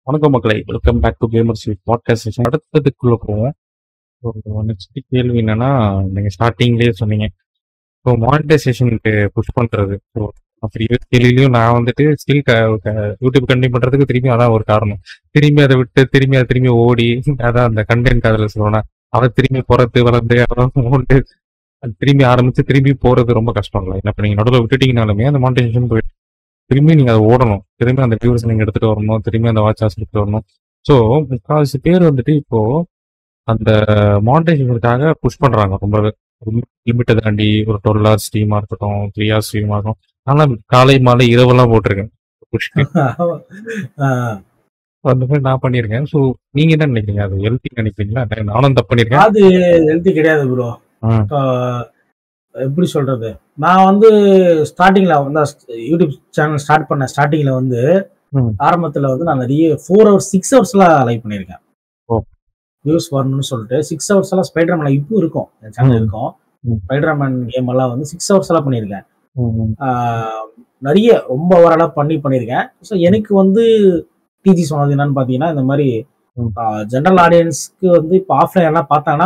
வணக்கம் மக்களை welcome back to gamers podcast session அடுத்ததுக்குள்ள போவோம் நெக்ஸ்ட் கேள்வி என்னன்னா நீங்க ஸ்டார்டிங்லேயே சொன்னீங்க இப்போ மானிட்டைசேஷனுக்கு புஷ் பண்றது ஸோ ப்ரீவியஸ் கேள்விலையும் நான் வந்துட்டு ஸ்டில் யூடியூப் கண்டினியூ பண்றதுக்கு திரும்பி அதான் ஒரு காரணம் திரும்பி அதை விட்டு திரும்பி அதை திரும்பி ஓடி அதான் அந்த கண்டென்ட் அதில் சொல்லணும் அதை திரும்பி பிறத்து வளர்ந்து அதான் ஓட்டு அது திரும்பி ஆரம்பிச்சு திரும்பி போறது ரொம்ப கஷ்டம் இல்லை இப்போ நீங்க நடுவில் விட்டுட்டீங்கனாலுமே அந்த மானிட்டைசேஷன் போயிட்டு திரும்பி நீங்க அதை ஓடணும் திரும்பி அந்த வியூஸ் நீங்க எடுத்துட்டு வரணும் திரும்பி அந்த வாட்ச் ஹார்ஸ் எடுத்துட்டு வரணும் ஸோ முக்கால்வாசி பேர் வந்துட்டு இப்போ அந்த மானிட்டைசேஷனுக்காக புஷ் பண்றாங்க ரொம்ப லிமிட்டை தாண்டி ஒரு டுவெல் ஹவர்ஸ் ஸ்ட்ரீமா இருக்கட்டும் த்ரீ ஹவர்ஸ் ஸ்ட்ரீமா இருக்கும் ஆனா காலை மாலை இரவெல்லாம் போட்டிருக்கேன் புஷ்க்கு ஆஹ் அந்த மாதிரி நான் பண்ணியிருக்கேன் ஸோ நீங்க என்ன நினைக்கிறீங்க அது ஹெல்த்தி நினைக்கிறீங்களா நான் நானும் தப்பு பண்ணியிருக்கேன் அது ஹெல்த்தி கிடையாது ப்ரோ ஆ, எப்படி சொல்றது நான் வந்து ஸ்டார்டிங்ல வந்து யூடியூப் சேனல் ஸ்டார்ட் பண்ண ஸ்டார்டிங்ல வந்து ம். ஆரம்பத்துல வந்து நான் நிறைய ஃபோர் ஹவர்ஸ் சிக்ஸ் ஹவர்ஸ்லாம் லைவ் பண்ணியிருக்கேன் ஓ. வியூஸ் வரணும்னு சொல்லிட்டு சிக்ஸ் ஹவர்ஸ் எல்லாம் ஸ்பைடர் மேன் இப்போ இருக்கும் என் சேனல் ம். இருக்கும் ம். ஸ்பைடர் மேன் கேம் எல்லாம் வந்து சிக்ஸ் ஹவர்ஸ் எல்லாம் பண்ணியிருக்கேன் ம், ம், ஆஹ் நிறைய ரொம்ப ஓவராலாக பண்ணி பண்ணியிருக்கேன் ஸோ எனக்கு வந்து டிஜி சொன்னது என்னன்னு பார்த்தீங்கன்னா இந்த மாதிரி ம். ஜென்ரல் ஆடியன்ஸ்க்கு வந்து இப்போ ஆஃப்லைன் எல்லாம் பார்த்தாங்கன்னா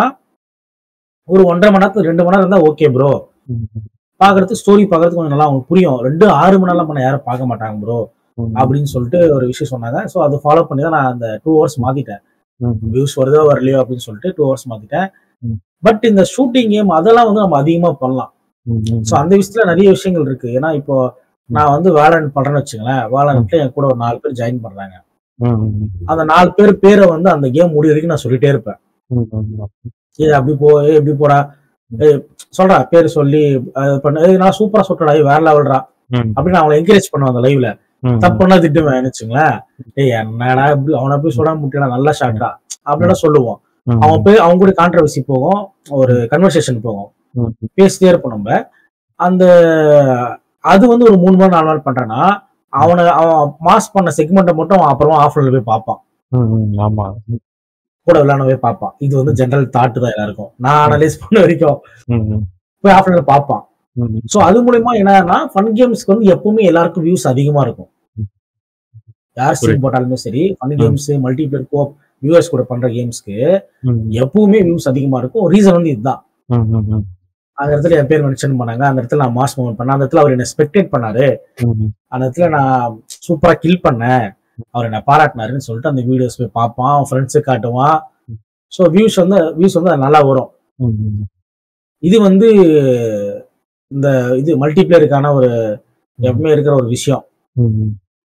ஒரு ஒன்றரை மணி நேரத்துக்கு ரெண்டு மணி நேரம் இருந்தால் ஓகே ப்ரோ ம், ம், பார்க்கறதுக்கு ஸ்டோரி பார்க்கறதுக்கு கொஞ்சம் நல்லா அவங்களுக்கு புரியும் ரெண்டு ஆறு மணி நேரம் பண்ண யாரும் பார்க்க மாட்டாங்க ப்ரோ ம், அப்படின்னு சொல்லிட்டு ஒரு விஷயம் சொன்னாங்க ஸோ அதை ஃபாலோ பண்ணி தான் நான் அந்த டூ ஹவர்ஸ் மாத்திட்டேன் ம், வியூஸ் வருதோ வரலையோ அப்படின்னு சொல்லிட்டு டூ ஹவர்ஸ் மாத்திட்டேன் ம். பட் இந்த ஷூட்டிங் கேம் அதெல்லாம் வந்து நம்ம அதிகமா பண்ணலாம் ம், ம், ஸோ அந்த விஷயத்துல நிறைய விஷயங்கள் இருக்கு ஏன்னா இப்போ நான் வந்து வேலன் பண்றேன்னு வச்சுங்களேன் வேலன்ட்ல என் கூட ஒரு நாலு பேர் ஜாயின் பண்றாங்க ம், ம், அந்த நாலு பேர் பேரை வந்து அந்த கேம் முடிய வரைக்கும் நான் சொல்லிட்டே இருப்பேன் ம், ம், ஏ அப்படி போ ஏ இப்படி போடா ஏய் சொல்றா பேர் சொல்லி அது பண்ண ஏய், நான் சூப்பரா சொல்றா ஏய், வேற லெவல்ரா ம், அப்படின்னு அவங்களை என்கரேஜ் பண்ணுவேன் அந்த லைவ்ல ம், தப்புன்னா திட்டுவேன் வச்சுங்களேன் ஏய் என்னடா இப்படி அவனை போய் சொல்ல முட்டிடா நல்லா ஷாட்டா அப்படின்னா சொல்லுவோம் ம், அவன் போய் அவங்க கூட கான்ட்ரவர்சி போகும் ஒரு கன்வர்சேஷன் போகும் ம், பேசிட்டே இருப்போம் நம்ம அந்த அது வந்து ஒரு மூணு மணி நாலு நாள் பண்றேன்னா அவனை அவன் மாஸ் பண்ண செக்மெண்ட்டை மட்டும் அவன் அப்புறமா ஆஃப்லைன்ல போய் பார்ப்பான் ம், ம், ஆமா கூட விளையாட போய் பார்ப்பான் இது வந்து ஜென்ரல் தாட்டு தான் எல்லாருக்கும் நான் அனலைஸ் பண்ண வரைக்கும் ம், ம், போய் ஆஃப்லைன்ல பார்ப்பான் ம், ம், ஸோ அது மூலயமா என்னன்னா ஃபன் கேம்ஸ்க்கு வந்து எப்பவுமே எல்லாருக்கும் வியூஸ் அதிகமா இருக்கும் ம். யார் சீன் போட்டாலுமே சரி ஃபன் ம். கேம்ஸ் மல்டிபிளேயர் கோ வியூவர்ஸ் கூட பண்ற கேம்ஸ்க்கு ம், எப்பவுமே வியூஸ் அதிகமா இருக்கும் ரீசன் வந்து இதுதான் ம், ம், ம், அந்த இடத்துல என் பேர் மென்ஷன் பண்ணாங்க அந்த இடத்துல நான் மாஸ் மூவ்மெண்ட் பண்ணேன் அந்த இடத்துல அவர் என்ன ஸ்பெக்டேட் பண்ணாரு ம், அந்த இடத்துல நான் சூப்பரா கில் பண்ணேன் அவர் என்ன பாராட்டினாருன்னு சொல்லிட்டு அந்த வீடியோஸ் போய் பார்ப்பான் அவன் ஃப்ரெண்ட்ஸுக்கு காட்டுவான் ஸோ வியூஸ் வந்து வியூஸ் வந்து அது நல்லா வரும் ம், ம், இது வந்து இந்த இது மல்டிபிளேயருக்கான ஒரு எப்பவுமே இருக்கிற ஒரு விஷயம் ம், ம்,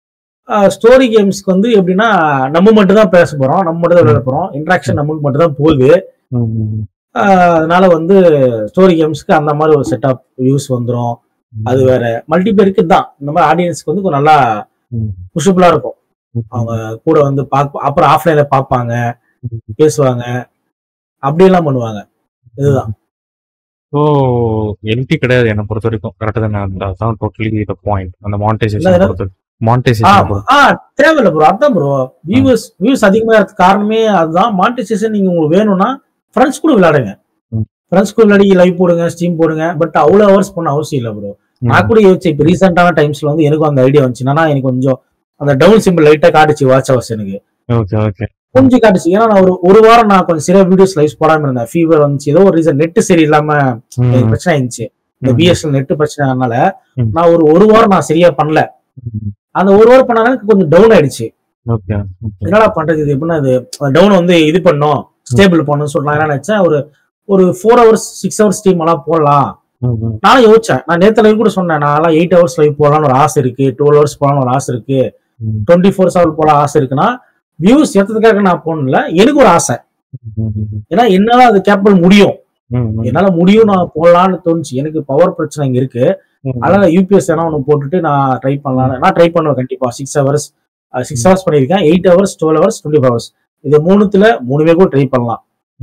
ஸ்டோரி கேம்ஸ்க்கு வந்து எப்படின்னா நம்ம மட்டும் தான் பேச போறோம் நம்ம மட்டும் தான் விளையாட போறோம் இன்ட்ராக்ஷன் நமக்கு மட்டும் தான் போகுது ம், ம், ஆஹ் அதனால வந்து ஸ்டோரி கேம்ஸ்க்கு அந்த மாதிரி ஒரு செட் ஆஃப் வியூஸ் வந்துடும் ம், அது வேற மல்டிபிளேயருக்கு தான் இந்த மாதிரி ஆடியன்ஸ்க்கு வந்து கொஞ்சம் நல்லா ம், புஷபிளா இருக்கும் ம், அவங்க கூட வந்து பார்க்க அப்புறம் ஆஃப்லைன்ல பார்ப்பாங்க ம். பேசுவாங்க அப்படியெல்லாம் பண்ணுவாங்க இதுதான் ஸோ எல்டி கிடையாது என்னை பொறுத்த வரைக்கும் கரெக்டாக தான் நான் அந்த- அதான் டோட்டலி த பாயிண்ட் அந்த இல்ல, மானிட்டைசேஷன் இல்ல. பொறுத்து ஆ மானிட்டைசேஷன் பொறுத்து ஆ தேவையில்ல ப்ரோ அதான் ப்ரோ வியூவர்ஸ் வியூஸ் அதிகமா இருக்க காரணமே அதுதான் மானிட்டைசேஷன் நீங்க உங்களுக்கு வேணும்னா ஃப்ரெண்ட்ஸ் கூட விளையாடுங்க ம். ஃப்ரெண்ட்ஸ் கூட விளையாடி லைவ் போடுங்க ஸ்ட்ரீம் போடுங்க பட் அவ்வளவு ஹவர்ஸ் பண்ண அவசியம் இல்லை ப்ரோ நான் கூட யோசிச்சேன் இப்போ ரீசெண்டான டைம்ஸ்ல வந்து எனக்கும் அந்த ஐடியா வந்துச்சு என்னன்னா எனக்கு கொஞ்சம் அந்த டவுன் சிம்பிள் லைட்டா காட்டுச்சு வாட்ச் ஹவர்ஸ் எனக்கு ஓகே ஓகே கொஞ்சம் காட்டுச்சு ஏன்னா நான் ஒரு ஒரு வாரம் நான் கொஞ்சம் சில வீடியோஸ் லைவ்ஸ் போடாம இருந்தேன் ஃபீவர் வந்துச்சு ஏதோ ஒரு ரீசன் நெட் சரி இல்லாம எனக்கு பிரச்சனை ஆயிருந்துச்சு இந்த ம். பிஎஸ்எல் நெட் பிரச்சனைனால ம். நான் ஒரு ஒரு வாரம் நான் சரியா பண்ணல அந்த ஒரு வாரம் பண்ணாலும் எனக்கு கொஞ்சம் டவுன் ஆயிடுச்சு ஓகே ஓகே என்னடா பண்றது இது எப்படின்னா இது டவுன் வந்து இது பண்ணும் ஸ்டேபிள் பண்ணணும்னு சொல்லி நான் என்ன நினைச்சேன் ஒரு ஒரு four hours six hours stream எல்லாம் போடலாம் நானும் யோசிச்சேன் நான் நேத்து லைவ் கூட சொன்னேன் நான் எயிட் ஹவர்ஸ் லைவ் போடலாம்னு ஒரு ஆசை இருக்கு டுவெல் ஹவர்ஸ் போடலாம்னு ஒரு ஆசை இருக்கு டுவெண்ட்டி ஃபோர் ஹவர் போல ஆசை இருக்குன்னா வியூஸ் ஏத்ததுக்காக நான் போடல எனக்கு ஒரு ஆசை ஏன்னா என்னால அது கேப்பபிள் முடியும் என்னால முடியும் நான் போடலாம்னு தோணுச்சு எனக்கு பவர் பிரச்சனை இங்க இருக்கு அதனால யூபிஎஸ் ஏன்னா ஒன்று போட்டுட்டு நான் ட்ரை பண்ணலாம் நான் ட்ரை பண்ணுவேன் கண்டிப்பா சிக்ஸ் ஹவர்ஸ் சிக்ஸ் ஹவர்ஸ் பண்ணியிருக்கேன் eight hours twelve hours twenty hours இது மூணுத்துல மூணுமே கூட ட்ரை பண்ணலாம்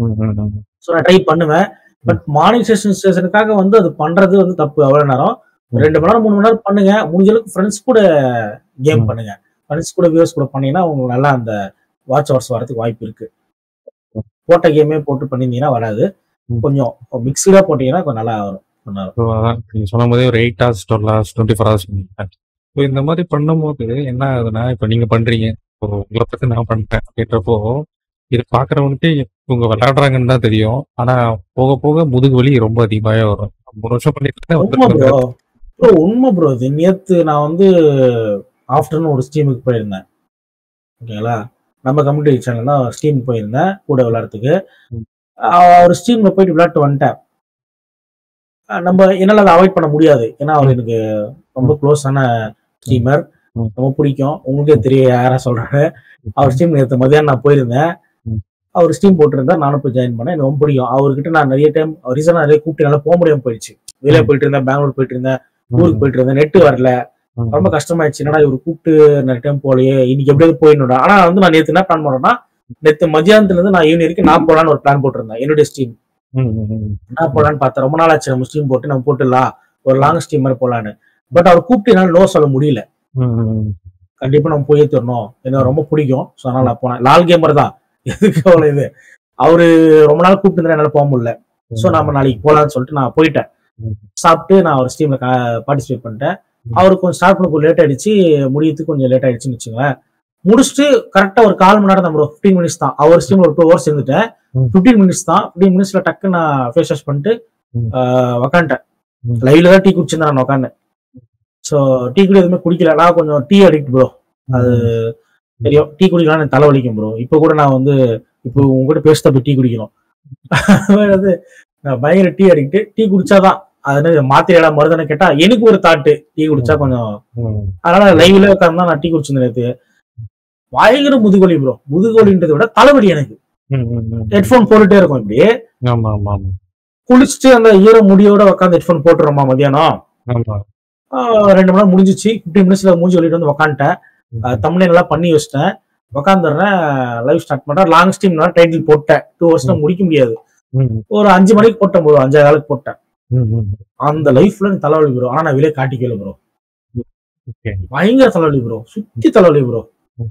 ஸோ நான் ட்ரை பண்ணுவேன் பட் மானிட்டேஷன் ஸ்டேஷனுக்காக வந்து அது பண்றது வந்து தப்பு அவ்வளவு நேரம் ரெண்டு மணி நேரம் மூணு மணி நேரம் பண்ணுங்க முடிஞ்ச அளவுக்கு ஃப்ரெண்ட்ஸ் கூட கேம் ம். பண்ணுங்க ஃப்ரெண்ட்ஸ் கூட வியூஸ் கூட பண்ணீங்கன்னா உங்களுக்கு நல்லா அந்த வாட்ச் ஹவர்ஸ் வரதுக்கு வாய்ப்பு இருக்கு போட்ட கேமே போட்டு பண்ணியிருந்தீங்கன்னா வராது ம். கொஞ்சம் மிக்ஸ்டா போட்டீங்கன்னா கொஞ்சம் நல்லா வரும் நல்லா இருக்கும். ஸோ அதான் நீங்க சொன்ன போதே ஒரு eight hours twelve hours twenty four hours so இந்த மாதிரி பண்ணும்போது என்ன ஆகுதுன்னா இப்போ நீங்க பண்றீங்க இப்போ உங்களை பத்தி நான் பண்றேன் அப்படின்றப்போ இது பாக்குறவனுக்கு இவங்க விளையாடுறாங்கன்னு தான் தெரியும் ஆனா போக போக முதுகு வலி ரொம்ப அதிகமாவே வரும் மூணு வருஷம் பண்ணிட்டு உண்மை வந்து ப்ரோ ப்ரோ உண்மை ப்ரோ இது நேத்து நான் வந்து ஆஃப்டர்நூன் ஒரு ஸ்டீமுக்கு போயிருந்தேன் ஓகேங்களா நம்ம கம்யூனிட்டி சேனல் தான் ஸ்டீம் போயிருந்தேன் கூட விளையாடுறதுக்கு ம். ஆஹ் ஒரு ஸ்டீம்ல போயிட்டு விளையாட்டு வந்துட்டேன் ஆஹ் நம்ம என்னால அதை அவாய்ட் பண்ண முடியாது ஏன்னா அவர் எனக்கு ரொம்ப க்ளோஸான ஸ்டீமர் ம். ரொம்ப பிடிக்கும் உங்களுக்கே தெரியும் யாரா சொல்றாரு அவர் ஸ்டீம் நேற்று மதியானம் நான் போயிருந்தேன் ம். அவர் ஸ்டீம் போட்டிருந்தா நானும் போய் ஜாயின் பண்ணேன் எனக்கு ரொம்ப பிடிக்கும் அவர்கிட்ட நான் நிறைய டைம் ரீசனா நிறைய கூப்பிட்டு என்னால போக முடியாம போயிடுச்சு வெளியே ம். போயிட்டு இருந்தேன் பெங்களூர் போயிட்டு இருந்தேன் ஊருக்கு போயிட்டு இருந்தேன் நெட் வரல ம். ரொம்ப கஷ்டமாயிடுச்சு என்னடா இவர் கூப்பிட்டு நிறைய டைம் போலயே இன்னைக்கு எப்படியாவது போயிடணும்டா ஆனா வந்து நான் நேத்து என்ன பிளான் பண்ணேன்னா நேத்து மதியானத்துல இருந்து நான் ஈவினிங் வரைக்கும் நான் போலான்னு ஒரு பிளான் போட்டிருந்தேன் என்னுடைய ஸ்டீம் ம், ம், ம். நான் போலான்னு பார்த்தேன் ரொம்ப நாள் ஆச்சு நம்ம ஸ்டீம் போட்டு நம்ம போட்டுடலாம் ஒரு லாங் ஸ்டீம் மாதிரி போலான்னு பட் அவர் கூப்பிட்டு என்னால நோ சொல்ல முடியல ம், ம், ம். கண்டிப்பா நம்ம போயே தரணும் எனக்கு ரொம்ப பிடிக்கும் ஸோ அதனால நான் போனேன் லால் கேமர் தான் எதுக்கு அவ்வளோ இது அவரு ரொம்ப நாள் கூப்பிட்டு இருந்தா என்னால போக முடியல ஸோ நம்ம நாளைக்கு போலாம்னு சொல்லிட்டு நான் போயிட்டேன் ம். சாப்பிட்டு நான் ஒரு ஸ்டீம்ல பார்ட்டிசிபேட் பண்ணிட்டேன் ம். அவருக்கு கொஞ்சம் ஸ்டார்ட் பண்ண லேட் ஆயிடுச்சு முடியறதுக்கு கொஞ்சம் லேட் ஆயிடுச்சுன்னு வச்சுங்களேன் முடிச்சுட்டு கரெக்டா ஒரு கால் மணி நேரம் தான் ப்ரோ ஃபிஃப்டீன் மினிட்ஸ் தான் அவர் ஸ்டீம் ஒரு டூ ஹவர்ஸ் இருந்துட்டேன் ம். ஃபிஃப்டீன் மினிட்ஸ் தான் ஃபிஃப்டீன் மினிட்ஸ்ல டக்கு நான் ஃபேஸ் வாஷ் பண்ணிட்டு ம். ஆஹ் உக்காந்துட்டேன் ம். லைவ்ல தான் டீ குடிச்சிருந்தேன் நான் உட்காந்து ஸோ டீ குடி எதுவுமே குடிக்கல நான் கொஞ்சம் டீ அடிக்ட் ப்ரோ அது தெரியும் டீ குடிக்கலாம் எனக்கு தலைவலிக்கும் ப்ரோ இப்போ கூட நான் வந்து இப்போ உங்ககிட்ட பேசிட்ட போய் டீ குடிக்கணும் அதாவது நான் பயங்கர டீ அடிக்ட் டீ குடிச்சாதான் அது என்ன மாத்திரைடா மருதானு கேட்டா எனக்கு ஒரு தாட்டு டீ குடிச்சா கொஞ்சம் ம். அதனால லைவ்ல உட்காந்து நான் டீ குடிச்சிருந்தேன் நேத்து பயங்கர முதுகொலி ப்ரோ முதுகொலின்றதை விட தலைவலி எனக்கு ம், ம், ம். ஹெட்ஃபோன் போட்டுட்டே இருக்கும் இப்படி ஆமா ஆமா ஆமா குளிச்சுட்டு அந்த ஈர முடியோட உட்காந்து ஹெட்ஃபோன் போட்டுறோமா மதியானம் ஆமா ஆஹ் ரெண்டு மணி நேரம் முடிஞ்சிச்சு ஃபிஃப்டீன் மினிட்ஸ்ல மூஞ்சி வெளியிட்டு வந்து உக்காந்துட்டேன் தமிழ் எல்லாம் பண்ணி வச்சிட்டேன் உக்காந்துடுறேன் லைவ் ஸ்டார்ட் பண்றேன் லாங் ஸ்டீம் டைட்டில் போட்டேன் டூ ஹவர்ஸ்ல முடிக்க முடியாது ம், ஒரு அஞ்சு மணிக்கு போட்டேன் ப்ரோ அஞ்சாறு காலுக்கு போட்டேன் ம், ம். அந்த லைஃப்ல எனக்கு தலைவலி ப்ரோ ஆனா நான் வெளியே காட்டிக்கல ப்ரோ Okay. பயங்கர தலைவலி ப்ரோ சுத்தி தலைவலி ப்ரோ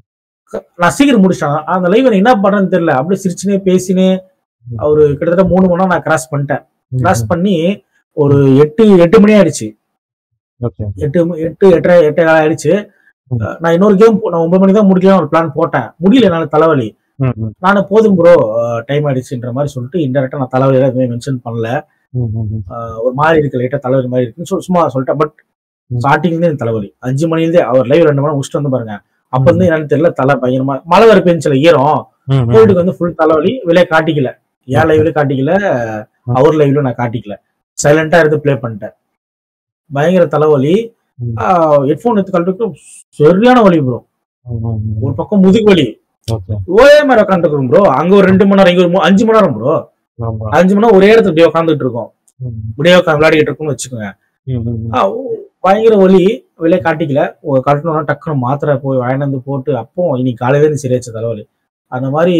நான் சீக்கிரம் முடிச்சிட்டேன் அந்த லைவ் எனக்கு என்ன பண்றேன்னு தெரியல அப்படியே சிரிச்சுனே பேசினே அவரு கிட்டத்தட்ட மூணு மணி நேரம் நான் கிராஸ் பண்ணிட்டேன் கிராஸ் பண்ணி ஒரு எட்டு எட்டு மணி ஆயிடுச்சு Okay. எட்டு மணி- எட்டு எட்டரை எட்டே காலம் ஆயிடுச்சு ம். அஹ் நான் இன்னொரு கேம் நான் ஒன்பது மணி தான் முடிக்கலாம் ஒரு பிளான் போட்டேன் முடியல என்னால தலைவலி ம், ம், நானும் போதும் ப்ரோ டைம் ஆயிடுச்சுன்ற மாதிரி சொல்லிட்டு இன்டெரக்டா நான் தலைவலி எதுவுமே மென்ஷன் பண்ணல ம், ம், ம். அஹ் ஒரு மாதிரி இருக்கு லைட்டா தலைவலி மாதிரி இருக்குன்னு சொல்லி சும்மா சொல்லிட்டேன் பட் ம். ஸ்டார்டிங்ல எனக்கு தலைவலி அஞ்சு மணிலேருந்தே அவர் லைவ் ரெண்டு மணி முடிச்சுட்டு வந்து பாருங்க அப்ப இருந்து என்னன்னு தெரியல தலை பயங்கரமா மழை வர பெஞ்சில ஈரம் ம், ம். கோல்டுக்கு வந்து ஃபுல் தலைவலி வெளியே காட்டிக்கல என் லைவ்ல காட்டிக்கல அவர் லைவ்ல நான் காட்டிக்கல சைலண்டா இருந்து ப்ளே பண்ணிட்டேன் பயங்கர தலைவலி ம். ஹெட்ஃபோன் எடுத்து கழட்டுக்கு சரியான வலி ப்ரோ ம், ம், ம். ஒரு பக்கம் முதுகு வலி Okay. ஒரே மாதிரி உட்காந்துருக்கோம் ப்ரோ அங்க ஒரு ரெண்டு மணி நேரம் இங்க ஒரு மூ- அஞ்சு மணி நேரம் ப்ரோ ஆமா. அஞ்சு மணி நேரம் ஒரே இடத்துல இப்படியே உட்காந்துட்டு இருக்கோம் ம், இப்படியே உட்காந்து விளையாடிட்டு இருக்கோம்னு வச்சுக்கோங்க ம், ம், ம். ஆ, ஓ, பயங்கர வலி வெளியே காட்டிக்கல ஒரு கட்டணும்னா டக்குனு மாத்திரை போய் வாங்கிட்டு போட்டு அப்போ இன்னைக்கு காலையில இருந்து சரியாச்சு தலைவலி அந்த மாதிரி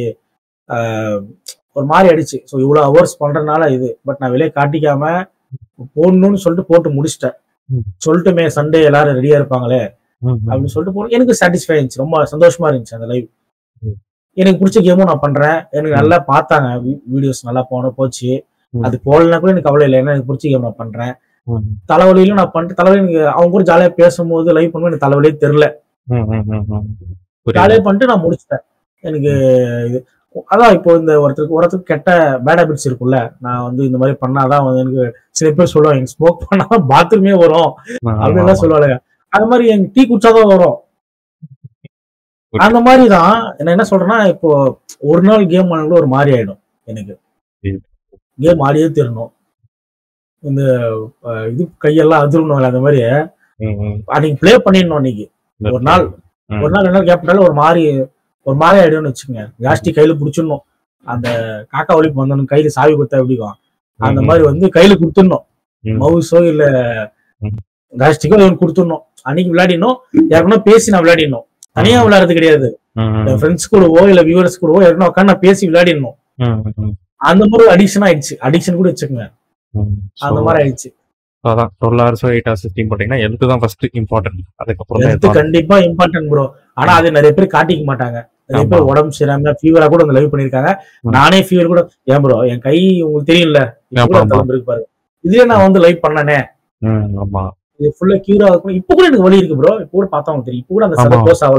ஆஹ், ஒரு மாதிரி அடிச்சு ஸோ இவ்வளோ ஹவர்ஸ் பண்றதுனால இது பட் நான் வெளியே காட்டிக்காம போடணும்னு சொல்லிட்டு போட்டு முடிச்சிட்டேன் ம். சொல்லிட்டுமே சண்டே எல்லாரும் ரெடியா இருப்பாங்களே ம், ம். அப்படின்னு சொல்லிட்டு போனோம் எனக்கு சாட்டிஸ்ஃபை இருந்துச்சு ரொம்ப சந்தோஷமா இருந்துச்சு அந்த லைவ் ம். எனக்கு பிடிச்ச கேமும் நான் பண்றேன் எனக்கு நல்லா பார்த்தாங்க வீடியோஸ் நல்லா போன போச்சு ம். அது போடலனா கூட எனக்கு கவலை இல்லை ஏன்னா எனக்கு பிடிச்ச கேம் நான் பண்றேன் ம், தலைவலியிலும் நான் பண்ணிட்டு தலைவலி எனக்கு அவங்க கூட ஜாலியா பேசும்போது லைவ் பண்ணும்போது எனக்கு தலைவலியே தெரியல ம், ம், ம், ம். புரியுது. ஜாலியா பண்ணிட்டு நான் முடிச்சிட்டேன் எனக்கு இது அதான் இப்போ இந்த ஒருத்தருக்கு ஒருத்தருக்கு கெட்ட பேட் ஹேபிட்ஸ் இருக்கும்ல நான் வந்து இந்த மாதிரி பண்ணாதான் வந்து எனக்கு சில பேர் சொல்லுவாங்க ஸ்மோக் பண்ணா பாத்ரூமே வரும் ஆமா, அப்படின்னு ஆமா. சொல்லுவாங்க அது மாதிரி எங்க டீ குடிச்சாதான் வரும் அந்த மாதிரி தான் நான் என்ன சொல்றேன்னா இப்போ ஒரு நாள் கேம் ஆனாலும் ஒரு மாதிரி ஆயிடும் எனக்கு சரி. கேம் ஆடியே தெரியணும் இந்த அஹ், இது கையெல்லாம் அதிரணும் அந்த மாதிரி ம், ம். அன்னைக்கு ப்ளே பண்ணிடணும் அன்னைக்கு ஒரு நாள் ம். ஒரு நாள் ரெண்டு நாள் கேப் ஒரு மாதிரி ஒரு மாதிரி ஆயிடும்னு வச்சுக்கோங்க ஜாஸ்தி கையில புடிச்சிடணும் அந்த காக்கா ஒழிப்பு வந்தோம் கையில சாவி கொடுத்தா எப்படிக்கும் அந்த ம், மாதிரி வந்து கையில கொடுத்துடணும் ம். மவுஸோ இல்ல ம். ஜாஸ்டிக்கோ ஒன்று கொடுத்துடணும் அன்னைக்கு விளையாடினோம் யாருக்குன்னா பேசி நான் விளையாடினோம் தனியா விளையாடுறது கிடையாது ம், ம், என் ஃப்ரெண்ட்ஸ் கூடவோ இல்ல வியூவர்ஸ் கூடவோ யாருன்னா உட்காந்து நான் பேசி விளையாடிடணும் ம், ம், அந்த மாதிரி அடிக்ஷன் ஆயிடுச்சு அடிக்ஷன் கூட வச்சுக்கோங்க ம். அந்த So, மாதிரி ஆயிடுச்சு அதான் டுவெல் ஹவர்ஸோ எயிட் ஹவர்ஸ் ஸ்டீம் போட்டீங்கன்னா ஹெல்த் தான் ஃபர்ஸ்ட் இம்பார்ட்டன்ட் அதுக்கப்புறம் தான் ஹெல்த் கண்டிப்பா இம்பார்ட்டன்ட் ப்ரோ ஆனா அது நிறைய பேர் காட்டிக்க மாட்டாங்க நிறைய பேர் ஆமா. உடம்பு சரியாம ஃபீவரா கூட அந்த லைவ் பண்ணிருக்காங்க ம். நானே ஃபீவர் கூட ஏன் ப்ரோ என் கை உங்களுக்கு தெரியல ஆமா, இவ்வளவு ஆமா. தழும்பு இருக்கு பாருங்க இதுலயே நான் வந்து லைவ் பண்ணனே ம், ஆமா இது ஃபுல்லா கியூர் ஆகும் இப்போ கூட எனக்கு வலி இருக்கு ப்ரோ இப்போ கூட பார்த்தா உங்களுக்கு தெரியும் இப்போ கூட அந்த சதை ஆமா. க்ளோஸ் ஆகல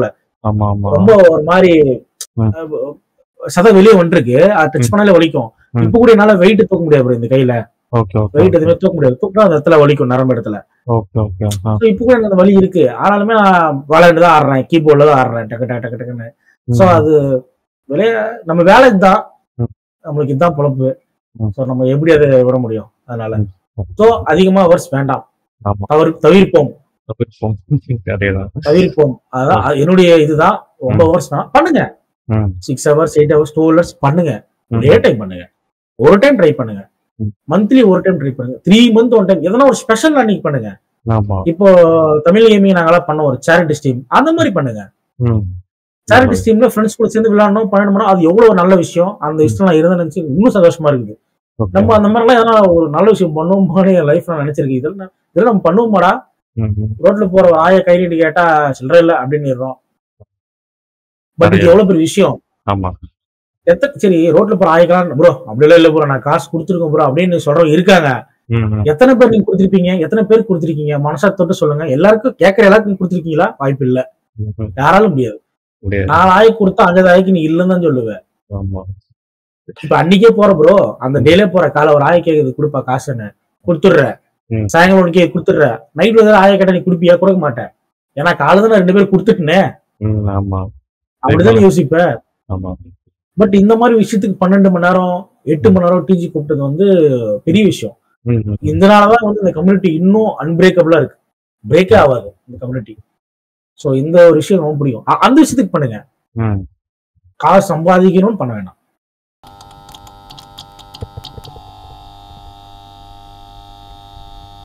ஆமா ஆமா ரொம்ப ஒரு மாதிரி ம். அஹ், சதை வெளியே வந்துருக்கு அது டச் பண்ணாலே வலிக்கும் ம். இப்ப கூட என்னால வெயிட் தூக்க முடியாது bro இந்த கையில ஓகே ஓகே வெயிட் எதுவுமே தூக்க முடியாது தூக்கினா அந்த இடத்துல வலிக்கும் நரம்பு இடத்துல ஓகே ஓகே ஆ So, இப்ப கூட எனக்கு அந்த வலி இருக்கு ஆனாலுமே நான் விளையாண்டு தான் ஆடுறேன் கீபோர்ட்ல தான் ஆடுறேன் டக்கு டக்கு டக்கு டக்குன்னு சோ ம். அது விளைய நம்ம வேலை இதுதான் ம். நம்மளுக்கு இதுதான் பொழப்பு ம். சோ நம்ம எப்படி அதை விட முடியும் அதனால ம். சோ அதிகமா அவர்ஸ் வேண்டாம் ஆமா தவிர தவிர்ப்போம் தவிர்ப்போம் அதேதான் தவிர்ப்போம் அதான் அது என்னுடைய இதுதான் ரொம்ப ம். ஹவர்ஸ் வேணாம் பண்ணுங்க ம் six hours eight hours two hours பண்ணுங்க ம். ஒரே டைம் பண்ணுங்க ஒரு டைம் ட்ரை பண்ணுங்க ம். மந்த்லி ஒரு டைம் ட்ரை பண்ணுங்க த்ரீ மந்த் ஒன் டைம் எதனா ஒரு ஸ்பெஷல் அன்னைக்கு பண்ணுங்க ஆமா இப்போ தமிழ் கேமிங் நாங்களாம் பண்ண ஒரு சேரிட்டி ஸ்டீம் அந்த மாதிரி பண்ணுங்க ம் சேரிட்டி ஸ்டீம்ல ஃப்ரெண்ட்ஸ் கூட சேர்ந்து விளையாடணும் பண்ணணும்னா அது எவ்வளவு ஒரு நல்ல விஷயம் அந்த விஷயம் நான் இருந்தேன்னு நினைச்சு இன்னும் சந்தோஷமா இருக்குது ஓகே நம்ம அந்த மாதிரிலாம் எதனா ஒரு நல்ல விஷயம் பண்ணுவோமான்னு என் லைஃப் நான் நினைச்சிருக்கேன் இதெல்லாம் இதெல்லாம் நம்ம பண்ணுவோமாடா ம் ம் ரோட்ல போற ஒரு ஆய கை நீட்டி கேட்டா சில்லற இல்ல அப்படின்னு பட் இது நிறைய. எவ்வளவு பெரிய விஷயம் ஆமா எத்தனை சரி ரோட்ல போற ஆயிக்கலாம் ப்ரோ அப்படிலாம் இல்ல ப்ரோ நான் காசு கொடுத்துருக்கேன் ப்ரோ அப்படின்னு சொல்றவங்க இருக்காங்க ம் ம் எத்தனை பேர் நீங்க கொடுத்துருப்பீங்க எத்தனை பேர் கொடுத்துருக்கீங்க மனசா தொட்டு சொல்லுங்க எல்லாருக்கும் கேட்கற எல்லாருக்கும் கொடுத்துருக்கீங்களா வாய்ப்பு இல்ல ம், ம். யாராலும் முடியாது முடியாது நாலு ஆய்க்கு கொடுத்தா அஞ்சாவது ஆய்க்கு நீ இல்லைன்னு தான் சொல்லுவேன் ஆமா இப்ப அன்னைக்கே போற ப்ரோ அந்த டேலே போற காலை ஒரு ஆய கேக்குது கொடுப்பா காசுன்னு கொடுத்துடுற ம். சாயங்காலம் உனக்கே கொடுத்துடுற நைட் வந்து ஆய கேட்டா நீ கொடுப்பியா கொடுக்க மாட்டேன் ஏன்னா காலை தான் நான் ரெண்டு பேரும் கொடுத்துட்டேனே ம் ஆமா அப்படிதான் நீ யோசிப்ப ஆமா பட் இந்த மாதிரி விஷயத்துக்கு பன்னெண்டு மணி நேரம் எட்டு மணி நேரம் டிஜி கூப்பிட்டது வந்து பெரிய விஷயம் ம் ம் இதனாலதான் வந்து இந்த கம்யூனிட்டி இன்னும் அன்பிரேக்கபிளா இருக்கு பிரேக்கே ஆகாது இந்த கம்யூனிட்டி சோ இந்த ஒரு விஷயம் ரொம்ப பிடிக்கும் அ- அந்த விஷயத்துக்கு பண்ணுங்க ம் காசு சம்பாதிக்கணும்னு பண்ண வேணாம்